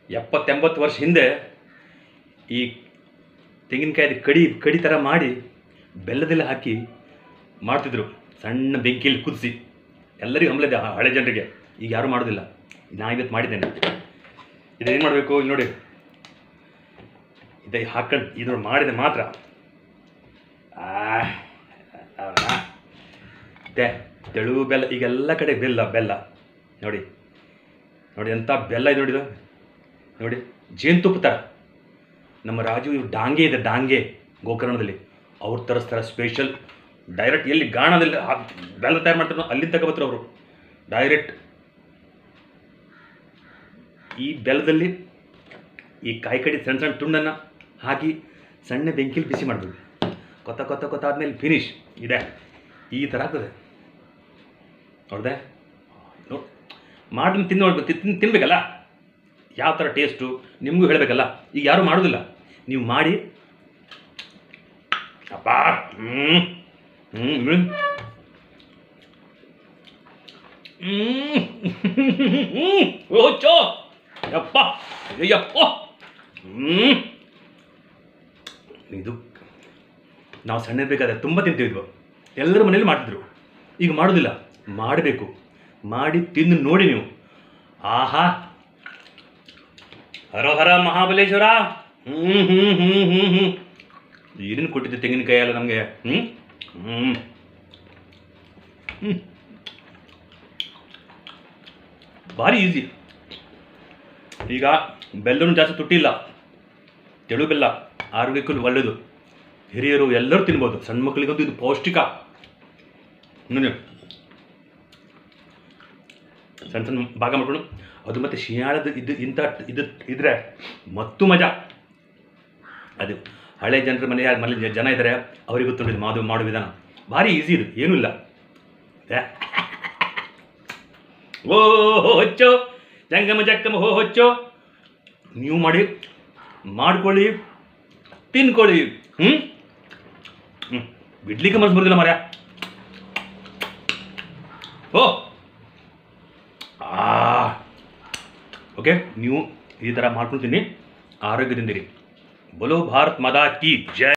ಎಪ್ಪತ್ತೆಂಬತ್ತು ವರ್ಷ ಹಿಂದೆ ಈ ತೆಂಗಿನಕಾಯಿ ಕಡಿ ಕಡಿ ಥರ ಮಾಡಿ ಬೆಲ್ಲದಲ್ಲಿ ಹಾಕಿ ಮಾಡ್ತಿದ್ರು ಸಣ್ಣ ಬೆಂಕಿಯಲ್ಲಿ ಕುದಿಸಿ ಎಲ್ಲರಿಗೂ ಹಂಬಲಿದೆ ಆ ಹಳೆ ಜನರಿಗೆ ಈಗ ಯಾರೂ ಮಾಡೋದಿಲ್ಲ ನಾ ಇವತ್ತು ಮಾಡಿದ್ದೇನೆ ಇದೇನು ಮಾಡಬೇಕು ಇಲ್ಲಿ ನೋಡಿ ಇದೇ ಹಾಕೊಂಡು ಇದು ಮಾಡಿದೆ ಮಾತ್ರ ಆ, ಆ, ತೆ ತೆಳು ಬೆಲ್ಲ ಈಗೆಲ್ಲ ಕಡೆ ಬೆಲ್ಲ ಬೆಲ್ಲ ನೋಡಿ ನೋಡಿ ಎಂಥ ಬೆಲ್ಲ ಇದೆ ನೋಡಿದು ನೋಡಿ ಜೇನುತುಪ್ಪ ಥರ ನಮ್ಮ ರಾಜು ಇವ್ರು ಡಾಂಗೆ ಇದೆ ಡಾಂಗೆ ಗೋಕರ್ಣದಲ್ಲಿ ಅವ್ರು ತರಿಸ್ತಾರೆ ಸ್ಪೆಷಲ್ ಡೈರೆಕ್ಟ್ ಎಲ್ಲಿ ಗಾಣದಲ್ಲಿ ಹಾಕ್- ಬೆಲ್ಲ ತಯಾರು ಮಾಡ್ತಾರೋ ಅಲ್ಲಿಂದ ತಗೊಬತ್ತಾರೆ ಅವರು ಡೈರೆಕ್ಟ್ ಈ ಬೆಲ್ಲದಲ್ಲಿ ಈ ಕಾಯಿ ಕಡಿ ಸಣ್ಣ ಸಣ್ಣ ತುಂಡನ್ನು ಹಾಕಿ ಸಣ್ಣ ಬೆಂಕಿಲಿ ಬಿಸಿ ಮಾಡಬೇಕು ಕೊತ್ತ ಕೊತ್ತ ಕೊತ್ತ ಆದಮೇಲೆ ಫಿನಿಶ್ ಇದೆ ಈ ಥರ ಆಗ್ತದೆ ನೋಡಿದೆ ನೋಡಿ ಮಾಡಿ ತಿಂದು ನೋಡ್ಬೇಕು ತಿನ್ ತಿನ್ಬೇಕಲ್ಲ ಯಾವ ಥರ ಟೇಸ್ಟು ನಿಮಗೂ ಹೇಳಬೇಕಲ್ಲ ಈಗ ಯಾರೂ ಮಾಡೋದಿಲ್ಲ ನೀವು ಮಾಡಿ ಅಪ್ಪ ಹ್ಞೂ ಹ್ಞೂ ಹ್ಞೂ ಹ್ಞೂ ಓಚೋ ಯಪ್ಪ ಅಯ್ಯಪ್ಪ ಹ್ಞೂ ಇದು ನಾವು ಸಣ್ಣ ಇರಬೇಕಾದ್ರೆ ತುಂಬ ತಿಂತಿದ್ವು ಎಲ್ಲರ ಮನೇಲಿ ಮಾಡ್ತಿದ್ರು ಈಗ ಮಾಡೋದಿಲ್ಲ ಮಾಡಬೇಕು ಮಾಡಿ ತಿಂದು ನೋಡಿ ನೀವು ಆಹಾ ಹರೋ ಹರ ಮಹಾಬಲೇಶ್ವರ ಹ್ಞೂ ಹ್ಞೂ ಹ್ಞೂ ಹ್ಞೂ ಹ್ಞೂ ಏನೇನು ಕೊಟ್ಟಿದ್ದೆ ತೆಂಗಿನಕಾಯಿ ಎಲ್ಲ ನಮಗೆ ಹ್ಞೂ ಹ್ಞೂ ಹ್ಞೂ ಭಾರಿ ಈಸಿ ಈಗ ಬೆಲ್ಲನೂ ಜಾಸ್ತಿ ತುಟ್ಟಿಲ್ಲ ತೆಳು ಬೆಲ್ಲ ಆರೋಗ್ಯಕ್ಕೂ ಒಳ್ಳೆಯದು ಹಿರಿಯರು ಎಲ್ಲರೂ ತಿನ್ಬೋದು ಸಣ್ಣ ಮಕ್ಕಳಿಗಂತೂ ಇದು ಪೌಷ್ಟಿಕ ನೋಡಿ ಸಣ್ಣ ಸಣ್ಣ ಭಾಗ ಮಾಡ್ಕೊಂಡು ಅದು ಮತ್ತು ಶಿಯಾಳದ ಇದು ಇಂಥ ಇದು ಇದ್ರೆ ಮತ್ತು ಮಜಾ ಅದು ಹಳೆ ಜನರ ಮನೆ ಯಾರು ಮನೆ ಜನ ಇದ್ದಾರೆ ಅವರಿಗೆ ಗೊತ್ತು ಇದು ಮಾಡು ಮಾಡೋ ವಿಧಾನ ಭಾರಿ ಈಸಿ ಇದು ಏನೂ ಇಲ್ಲ ಏ. ಓ ಹೋ ಹೊಚ್ಚೋ ಜಂಗಮ ಜಕ್ಕಮ ಹೋ ಹೊಚ್ಚೋ ನೀವು ಮಾಡಿ ಮಾಡ್ಕೊಳ್ಳಿ ತಿನ್ಕೊಳ್ಳಿ ಹ್ಞೂ ಹ್ಞೂ ಬಿಡ್ಲಿಕ್ಕೆ ಮನಸ್ಸು ಬರೋದಿಲ್ಲ ಮರ್ಯ ಓ ಆ ಓಕೆ ನೀವು ಈ ಥರ ಮಾಡ್ಕೊಂಡು ತಿನ್ನಿ ಆರೋಗ್ಯದಿಂದಿರಿ ಬಲೋ ಭಾರತ್ ಮದಾ ಕಿ ಜೈ